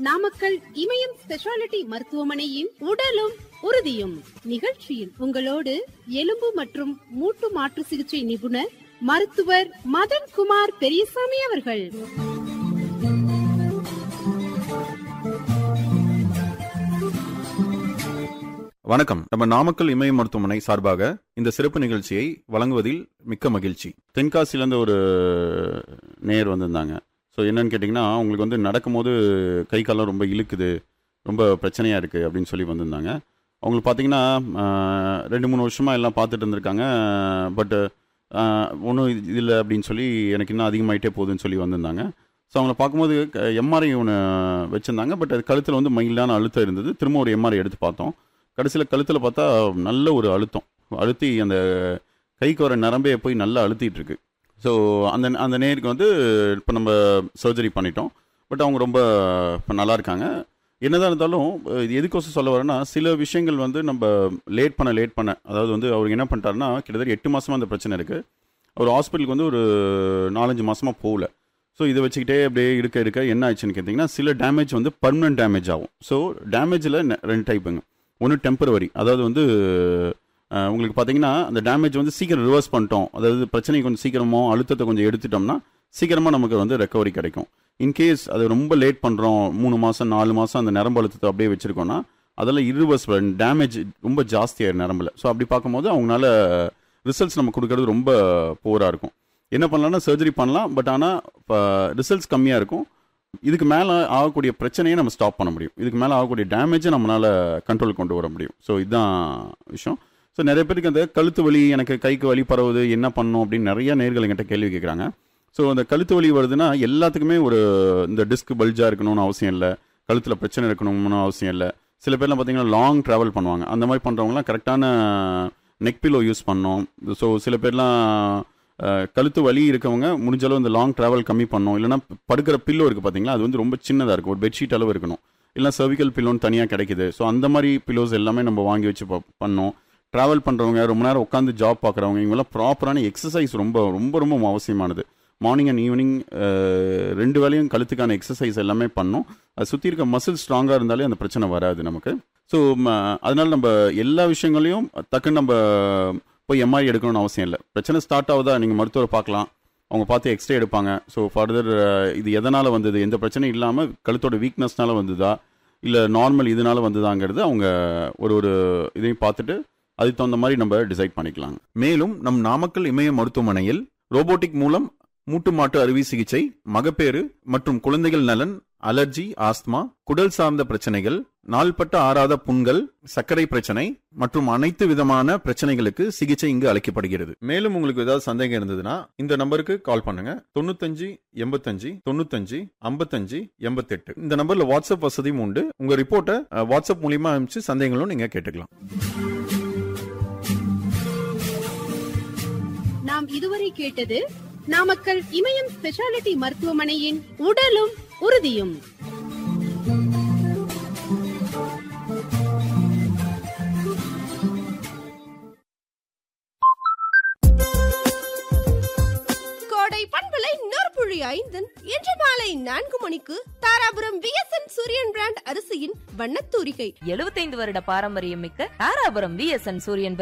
நாமக்கல் இமயம் speciality மருத்துவமனையின் உடலும் உறுதியும் நிகழ்ச்சியில் உங்களோடு எலும்பு மற்றும் மூட்டு மாற்று சிகிச்சை நிபுணர் மருத்துவர் மதன் குமார் பெரியசாமி அவர்கள் வணக்கம் நம்ம நாமக்கல் இமய மருத்துவமனை சார்பாக இந்த சிறப்பு நிகழ்ச்சியை வழங்குவதில் மிக்க மகிழ்ச்சி தென்காசிலேருந்து ஒரு நேயர் வந்திருந்தாங்க ஸோ என்னன்னு கேட்டிங்கன்னா அவங்களுக்கு வந்து நடக்கும்போது கை காலம் ரொம்ப இழுக்குது ரொம்ப பிரச்சனையாக இருக்குது அப்படின்னு சொல்லி வந்திருந்தாங்க அவங்களுக்கு பார்த்தீங்கன்னா ஆஹ், ரெண்டு மூணு வருஷமாக எல்லாம் பார்த்துட்டு இருந்திருக்காங்க பட் ஒன்றும் இது இல்லை அப்படின்னு சொல்லி எனக்கு இன்னும் அதிகமாயிட்டே போகுதுன்னு சொல்லி வந்திருந்தாங்க ஸோ அவங்கள பார்க்கும்போது எம்ஆர்ஐ ஒன்று வச்சுருந்தாங்க பட் அது கழுத்தில் வந்து மைல்டான அழுத்தம் இருந்தது திரும்ப ஒரு எம்ஆர்ஐ எடுத்து பார்த்தோம் கடைசியில் கழுத்தில் பார்த்தா நல்ல ஒரு அழுத்தம் அழுத்தி அந்த கைக்கு வர நரம்பே போய் நல்லா அழுத்திட்டு இருக்கு ஸோ அந்த அந்த நேருக்கு வந்து இப்போ நம்ம சர்ஜரி பண்ணிட்டோம் பட் அவங்க ரொம்ப இப்போ நல்லா இருக்காங்க என்னதான் இருந்தாலும் இது எதுக்கோசம் சொல்ல வரேன்னா சில விஷயங்கள் வந்து நம்ம லேட் பண்ண லேட் பண்ண அதாவது வந்து அவர் என்ன பண்ணிட்டாருன்னா கிட்டத்தட்ட எட்டு மாசமா அந்த பிரச்சனை இருக்கு அவர் ஹாஸ்பிட்டலுக்கு வந்து ஒரு நாலஞ்சு மாசமா போகல ஸோ இதை வச்சுக்கிட்டே அப்படியே இருக்க இருக்க என்ன ஆச்சுன்னு கேட்டிங்கன்னா சில டேமேஜ் வந்து பர்மனன்ட் டேமேஜ் ஆகும் ஸோ டேமேஜில் ரெண்டு டைப்புங்க ஒன்று டெம்பரவரி அதாவது வந்து அஹ், உங்களுக்கு பார்த்தீங்கன்னா அந்த டேமேஜ் வந்து சீக்கிரம் ரிவர்ஸ் பண்ணிட்டோம் அதாவது பிரச்சனை கொஞ்சம் சீக்கிரமோ அழுத்தத்தை கொஞ்சம் எடுத்துட்டோம்னா சீக்கிரமாக நமக்கு வந்து ரெக்கவரி கிடைக்கும் இன்கேஸ் அது ரொம்ப லேட் பண்ணுறோம் மூணு மாதம் நாலு மாதம் அந்த நரம்பு அழுத்தத்தை அப்படியே வச்சுருக்கோன்னா அதெல்லாம் irreversible டேமேஜ் ரொம்ப ஜாஸ்தியாயிரும் நரம்பில் ஸோ அப்படி பார்க்கும்போது அவங்களால ரிசல்ட்ஸ் நம்ம கொடுக்கறது ரொம்ப போராக இருக்கும் என்ன பண்ணலாம்னா சர்ஜரி பண்ணலாம் பட் ஆனால் இப்போ ரிசல்ட்ஸ் கம்மியாக இருக்கும் இதுக்கு மேலே ஆகக்கூடிய பிரச்சனையை நம்ம ஸ்டாப் பண்ண முடியும் இதுக்கு மேலே ஆகக்கூடிய டேமேஜை நம்மளால் கண்ட்ரோல் கொண்டு வர முடியும் ஸோ இதுதான் விஷயம் ஸோ நிறைய பேருக்கு அந்த கழுத்து வலி எனக்கு கைக்கு வலி பரவுது என்ன பண்ணணும் அப்படின்னு நிறைய நேர்கள் என்கிட்ட கேள்வி கேட்குறாங்க ஸோ அந்த கழுத்து வலி வருதுன்னா எல்லாத்துக்குமே ஒரு இந்த டிஸ்க் பல்ஜாக இருக்கணும்னு அவசியம் இல்லை கழுத்தில் பிரச்சனை இருக்கணும்னு அவசியம் இல்லை சில பேர்லாம் பார்த்தீங்கன்னா லாங் ட்ராவல் பண்ணுவாங்க அந்த மாதிரி பண்ணுறவங்களாம் கரெக்டான நெக் பில்லோ யூஸ் பண்ணணும் ஸோ சில பேர்லாம் அஹ், கழுத்து வலி இருக்கவங்க முடிஞ்ச அளவு இந்த லாங் ட்ராவல் கம்மி பண்ணணும் இல்லைன்னா படுக்கிற பில்லோ இருக்குது பார்த்தீங்களா அது வந்து ரொம்ப சின்னதாக இருக்கும் ஒரு பெட்ஷீட் அளவு இருக்கணும் இல்லை cervical பில்லோன்னு தனியாக கிடைக்குது ஸோ அந்த மாதிரி பில்லோஸ் எல்லாமே நம்ம வாங்கி வச்சு ப- பண்ணோம் ட்ராவல் பண்ணுறவங்க ரொம்ப நேரம் உட்காந்து ஜாப் பார்க்குறவங்க இவங்கெல்லாம் ப்ராப்பரான எக்ஸசைஸ் ரொம்ப ரொம்ப ரொம்ப அவசியமானது மார்னிங் அண்ட் ஈவினிங் ரெண்டு வேளையும் கழுத்துக்கான எக்ஸசைஸ் எல்லாமே பண்ணோம் அது சுற்றி இருக்க மசில் ஸ்ட்ராங்காக இருந்தாலே அந்த பிரச்சனை வராது நமக்கு ஸோ அதனால நம்ம எல்லா விஷயங்களையும் டக்குன்னு நம்ம போய் எம்ஆர்ஐ எடுக்கணும்னு அவசியம் இல்லை பிரச்சனை ஸ்டார்ட் ஆகுதா நீங்கள் மருத்துவரை பார்க்கலாம் அவங்க பார்த்து எக்ஸ்ரே எடுப்பாங்க ஸோ ஃபர்தர் இது எதனால் வந்தது எந்த பிரச்சனையும் இல்லாமல் கழுத்தோட வீக்னஸ்னால வந்ததா இல்லை நார்மல் இதனால வந்ததாங்கிறது அவங்க ஒரு ஒரு இதையும் பார்த்துட்டு அதுக்கு தகுந்த மாதிரி நம்ம டிசைட் பண்ணிக்கலாங்க மேலும் நம் நாமக்கல் இமய மருத்துவமனையில் ரோபோட்டிக் மூலம் மூட்டு மாட்டு அறுவை சிகிச்சை மகப்பேறு மற்றும் குழந்தைகள் நலன் அலர்ஜி ஆஸ்துமா குடல் சார்ந்த பிரச்சனைகள் நாள்பட்ட ஆறாத புண்கள் சர்க்கரை பிரச்சனை மற்றும் அனைத்து விதமான பிரச்சனைகளுக்கு சிகிச்சை இங்கு அளிக்கப்படுகிறது மேலும் உங்களுக்கு ஏதாவது சந்தேகம் இருந்ததுன்னா இந்த நம்பருக்கு கால் பண்ணுங்க தொண்ணூத்தஞ்சு எண்பத்தஞ்சு தொண்ணூத்தஞ்சு ஐம்பத்தஞ்சு எண்பத்தெட்டு இந்த நம்பர்ல வாட்ஸ்அப் வசதியும் உண்டு உங்க ரிப்போர்ட்டை அஹ், வாட்ஸ்அப் மூலியமா அனுப்பிச்சு சந்தேகங்களும் நீங்க கேட்டுக்கலாம் நாம் இதுவரை கேட்டது நாமக்கல் இமயம் ஸ்பெஷாலிட்டி மருத்துவமனையின் உடலும் உறுதியும் கோடை பண்பலை நொறுப்புழி ஐந்தன் இன்று மாலை நான்கு மணிக்கு தாராபுரம் விஎஸ்என் சூரியன் பிராண்ட் அரிசியின் வண்ணத்தூரிகை 75 வருட பாரம்பரியம் மிக்க தாராபுரம் விஎஸ்என் சூரியன்